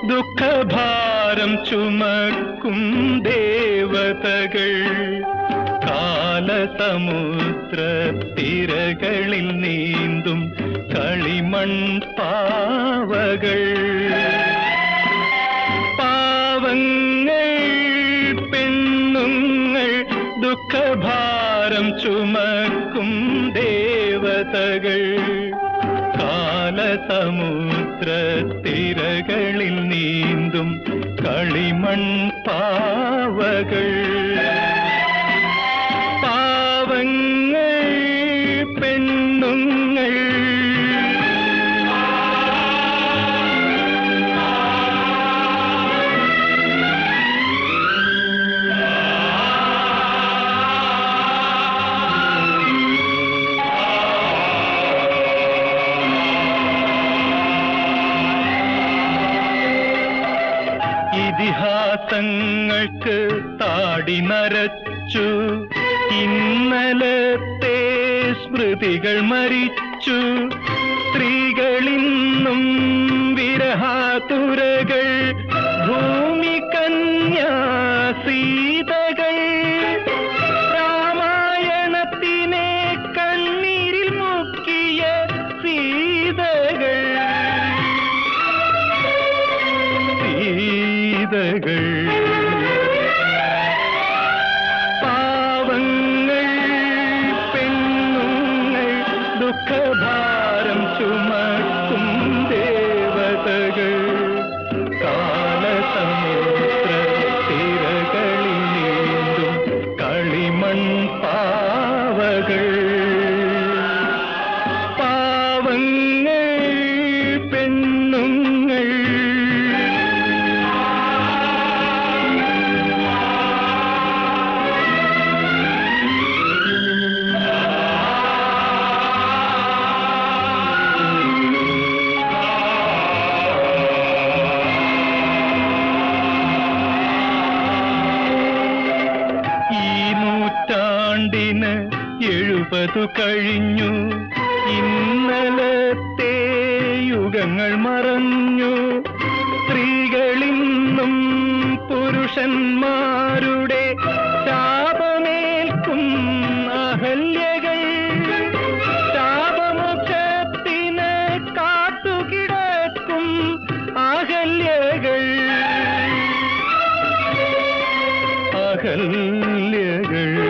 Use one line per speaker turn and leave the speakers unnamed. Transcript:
ദുഃഖഭാരം ചുമക്കും ദേവതകൾ കാലസമുദ്ര തിരകളിൽ നീന്തും കളിമൺ പാവകൾ പാവങ്ങൾ പെണ്ണുങ്ങൾ ദുഃഖഭാരം ചുമക്കും ദേവതകൾ കാലസമുദ്ര തിരകളിൽ നീന്തും കളിമൺ പാവകൾ പാവങ്ങൾ പെണ്ണുങ്ങൾ ഇതിഹാസങ്ങൾക്ക് താടി നരച്ചു ഇന്നലത്തെ സ്മൃതികൾ മരിച്ചു സ്ത്രീകളിന്നും വിരഹാതുരകൾ ഭൂമി കന്യാ സീതകൾ രാമായണത്തിനെ കണ്ണീരിൽ മുക്കിയ സീതകൾ സീതകൾ പാവങ്ങൾ പെണ്ണുങ്ങൾ ദുഃഖഭാരം ചുമക്കും ദേവതകൾ കാലസമുദ്ര തിരകളിൽ നീന്തും കളിമൺ പാവകൾ പാവങ്ങൾ പെണ്ണുങ്ങൾ ഈ നൂറ്റാണ്ടിന് എഴുപതു കഴിഞ്ഞു ഇന്നലത്തെ യുഗങ്ങൾ മറഞ്ഞു സ്ത്രീകളിന്നും പുരുഷന്മാരുടെ ശാപമേൽക്കും അഹല്യകൾ ശാപമോക്ഷത്തിന് കാത്തുകിടക്കും അഹല്യകൾ അഹല്യകൾ